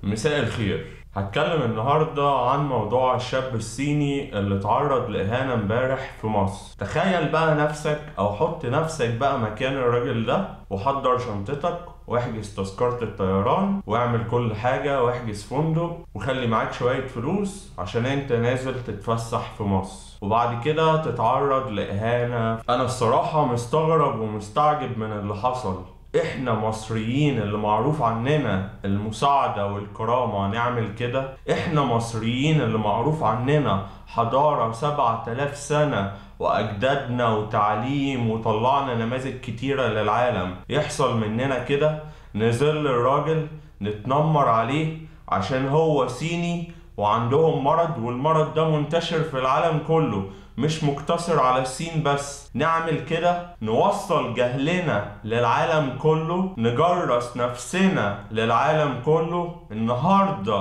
مساء الخير هتكلم النهاردة عن موضوع الشاب الصيني اللي اتعرض لإهانة امبارح في مصر تخيل بقى نفسك أو حط نفسك بقى مكان الراجل ده وحضر شنطتك واحجز تذكرة الطيران واعمل كل حاجة واحجز فندق وخلي معاك شوية فلوس عشان انت نازل تتفسح في مصر وبعد كده تتعرض لإهانة أنا الصراحة مستغرب ومستعجب من اللي حصل احنا مصريين اللي معروف عننا المساعدة والكرامة نعمل كده احنا مصريين اللي معروف عننا حضارة سبعة آلاف سنة وأجدادنا وتعليم وطلعنا نماذج كتيرة للعالم يحصل مننا كده نذل الراجل نتنمر عليه عشان هو صيني وعندهم مرض والمرض ده منتشر في العالم كله مش مقتصر على الصين بس نعمل كده نوصل جهلنا للعالم كله نجرس نفسنا للعالم كله النهارده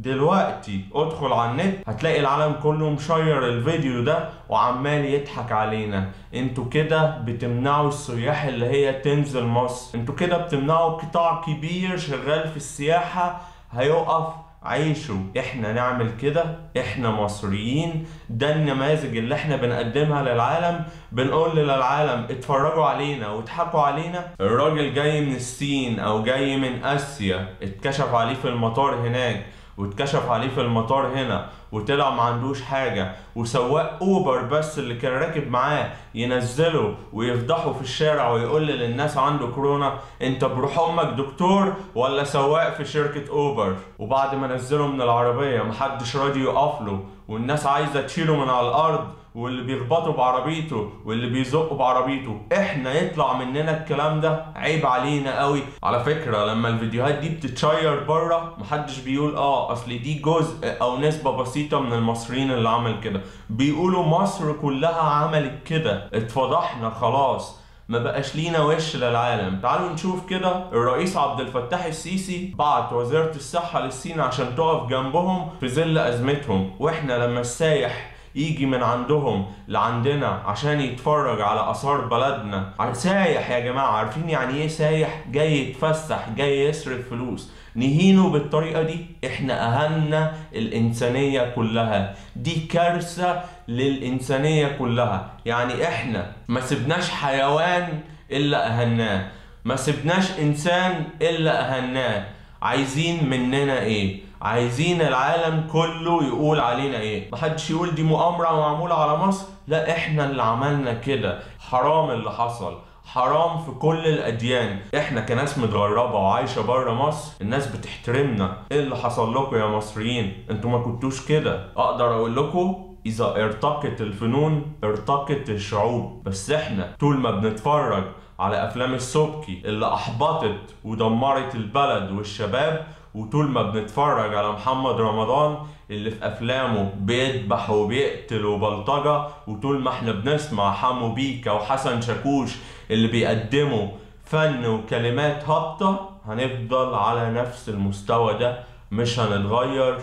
دلوقتي ادخل على النت هتلاقي العالم كله مشير الفيديو ده وعمال يضحك علينا انتوا كده بتمنعوا السياح اللي هي تنزل مصر انتوا كده بتمنعوا قطاع كبير شغال في السياحة هيقف عيشوا احنا نعمل كده احنا مصريين ده النماذج اللي احنا بنقدمها للعالم بنقول للعالم اتفرجوا علينا واضحكوا علينا الراجل جاي من الصين او جاي من اسيا اتكشف عليه في المطار هناك واتكشف عليه في المطار هنا وطلع ما عندوش حاجة وسواق اوبر بس اللي كان راكب معاه ينزله ويفضحه في الشارع ويقول للناس عنده كورونا انت بروح امك دكتور ولا سواق في شركة اوبر وبعد ما نزله من العربية محدش راضي يقف له والناس عايزة تشيله من على الارض واللي بيخبطوا بعربيته واللي بيزقوا بعربيته احنا يطلع مننا الكلام ده عيب علينا قوي على فكره لما الفيديوهات دي بتتشير بره محدش بيقول اه اصل دي جزء او نسبه بسيطه من المصريين اللي عمل كده بيقولوا مصر كلها عملت كده اتفضحنا خلاص ما بقاش لينا وش للعالم تعالوا نشوف كده الرئيس عبد الفتاح السيسي بعت وزارة الصحة للصين عشان تقف جنبهم في ظل أزمتهم واحنا لما السايح يجي من عندهم لعندنا عشان يتفرج على اثار بلدنا سايح يا جماعه عارفين يعني ايه سايح جاي يتفسح جاي يصرف فلوس نهينه بالطريقه دي احنا اهنا الانسانيه كلها دي كارثه للانسانيه كلها يعني احنا ما سبناش حيوان الا اهناه ما سبناش انسان الا اهناه عايزين مننا ايه عايزين العالم كله يقول علينا ايه محدش يقول دي مؤامرة معمولة على مصر لا احنا اللي عملنا كده حرام اللي حصل حرام في كل الاديان احنا كناس متغربه وعايشه بره مصر الناس بتحترمنا ايه اللي حصل لكم يا مصريين انتوا ما كنتوش كده اقدر اقول لكم اذا ارتقت الفنون ارتقت الشعوب بس احنا طول ما بنتفرج على افلام السبكي اللي احبطت ودمرت البلد والشباب وطول ما بنتفرج على محمد رمضان اللي في افلامه بيذبح وبيقتل وبلطجه وطول ما احنا بنسمع حمو بيكا وحسن شاكوش اللي بيقدموا فن وكلمات هابطه هنفضل على نفس المستوى ده مش هنتغير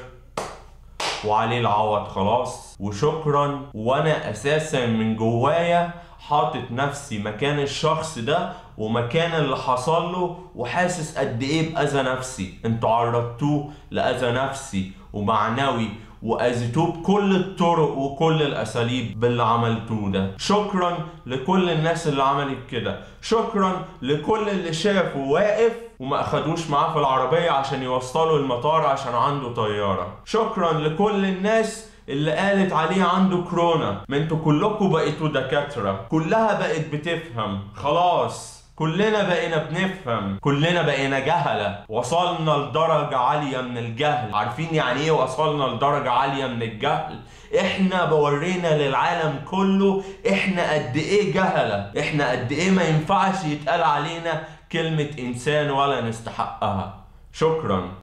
وعليه العوض خلاص وشكرا وانا اساسا من جوايا حاطط نفسي مكان الشخص ده ومكان اللي حصل له وحاسس قد ايه باذى نفسي انتوا عرضتوه لاذى نفسي ومعنوي واذيتوه بكل الطرق وكل الاساليب باللي عملتوه ده شكرا لكل الناس اللي عملت كده شكرا لكل اللي شافه واقف وما اخدوش معاه في العربية عشان يوصلوا المطار عشان عنده طيارة شكرا لكل الناس اللي قالت عليه عنده كورونا ما انتوا كلكم بقيتوا دكاترة كلها بقت بتفهم خلاص كلنا بقينا بنفهم كلنا بقينا جهلة وصلنا لدرجة عالية من الجهل عارفين يعني ايه وصلنا لدرجة عالية من الجهل احنا بورينا للعالم كله احنا قد ايه جهلة احنا قد ايه ما ينفعش يتقال علينا كلمة انسان ولا نستحقها شكرا